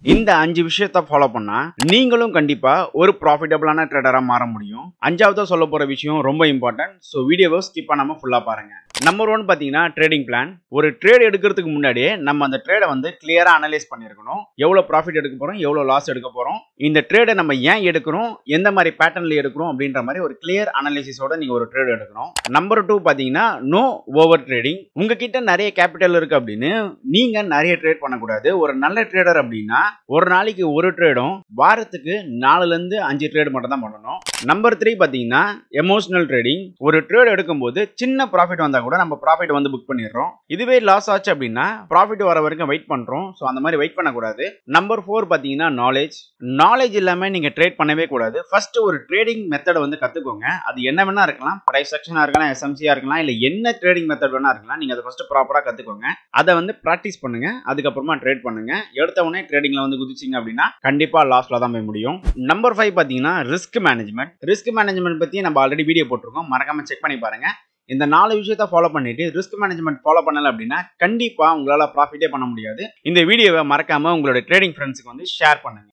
இந்த அஞ்சு விஷயத்த ஃபாலோ பண்ணா நீங்களும் கண்டிப்பா ஒரு ப்ராஃபிட்டபிளான ட்ரேடரா மாற முடியும் அஞ்சாவதா சொல்ல போற விஷயம் ரொம்ப இம்பார்ட்டன்ட் ஸோ வீடியோவை ஸ்கிப் பண்ணாம ஃபுல்லா பாருங்க நம்பர் ஒன் பார்த்தீங்கன்னா ட்ரேடிங் பிளான் ஒரு ட்ரேட் எடுக்கிறதுக்கு முன்னாடியே நம்ம அந்த ட்ரேடை வந்து கிளியரா அனலைஸ் பண்ணியிருக்கணும் எவ்வளோ ப்ராஃபிட் எடுக்க போறோம் எவ்வளோ லாஸ் எடுக்க போறோம் இந்த ட்ரேடை நம்ம ஏன் எடுக்கிறோம் எந்த மாதிரி பேட்டர்ன்ல எடுக்கிறோம் அப்படின்ற மாதிரி ஒரு கிளியர் அனாலிசிஸோட நீங்க ஒரு ட்ரேட் எடுக்கணும் நம்பர் டூ பார்த்தீங்கன்னா நோ ஓவர் ட்ரேடிங் உங்ககிட்ட நிறைய கேபிட்டல் இருக்கு அப்படின்னு நீங்க நிறைய ட்ரேட் பண்ணக்கூடாது ஒரு நல்ல ட்ரேடர் அப்படின்னா ஒரு நாளைக்கு ஒரு ட்ரேடும் வாரத்துக்கு நாலுல இருந்து அஞ்சு ட்ரேட் மட்டும் தான் பண்ணணும் நம்பர் த்ரீ பார்த்தீங்கன்னா எமோஷனல் ட்ரேடிங் ஒரு ட்ரேட் எடுக்கும்போது சின்ன ப்ராஃபிட் வந்தா கூட நம்ம ப்ராஃபிட் வந்து புக் பண்ணிடுறோம் இதுவே லாஸ் ஆச்சு அப்படின்னா ப்ராஃபிட் வர வரைக்கும் வெயிட் பண்றோம் ஸோ அந்த மாதிரி வெயிட் பண்ணக்கூடாது நம்பர் ஃபோர் பார்த்தீங்கன்னா நாலேஜ் நாலேஜ் இல்லாம நீங்க ட்ரேட் பண்ணவே கூடாது ஃபர்ஸ்ட் ஒரு ட்ரேடிங் மெத்தட் வந்து கத்துக்கோங்க அது என்ன வேணா இருக்கலாம் பிரைஸ் செக்ஷனா இருக்கலாம் எஸ்எம்சியா இருக்கலாம் இல்ல என்ன ட்ரேடிங் மெத்தட் வேணா இருக்கலாம் நீங்க அதை ஃபர்ஸ்ட் ப்ராப்பரா கத்துக்கோங்க அதை வந்து ப்ராக்டிஸ் பண்ணுங்க அதுக்கப்புறமா ட்ரேட் பண்ணுங்க எடுத்த உடனே ட்ரேடிங்ல வந்து குதிச்சிங்க அப்படின்னா கண்டிப்பா லாஸ்ல தான் போய் முடியும் நம்பர் ஃபைவ் பார்த்தீங்கன்னா ரிஸ்க் மேனேஜ்மெண்ட் ரிஸ்க் மேனேஜ்மெண்ட் பத்தி நம்ம ஆல்ரெடி வீடியோ போட்டிருக்கோம் மறக்காம செக் பண்ணி பாருங்க இந்த நாலு விஷயத்த ஃபாலோ பண்ணிட்டு ரிஸ்க் மேனேஜ்மெண்ட் ஃபாலோ பண்ணல அப்படின்னா கண்டிப்பா உங்களால ப்ராஃபிட்டே பண்ண முடியாது இந்த வீடியோவை மறக்காம உங்களோட ட்ரேடிங் ஃப்ரெண்ட்ஸுக்கு வந்து ஷேர் பண்ணுங்க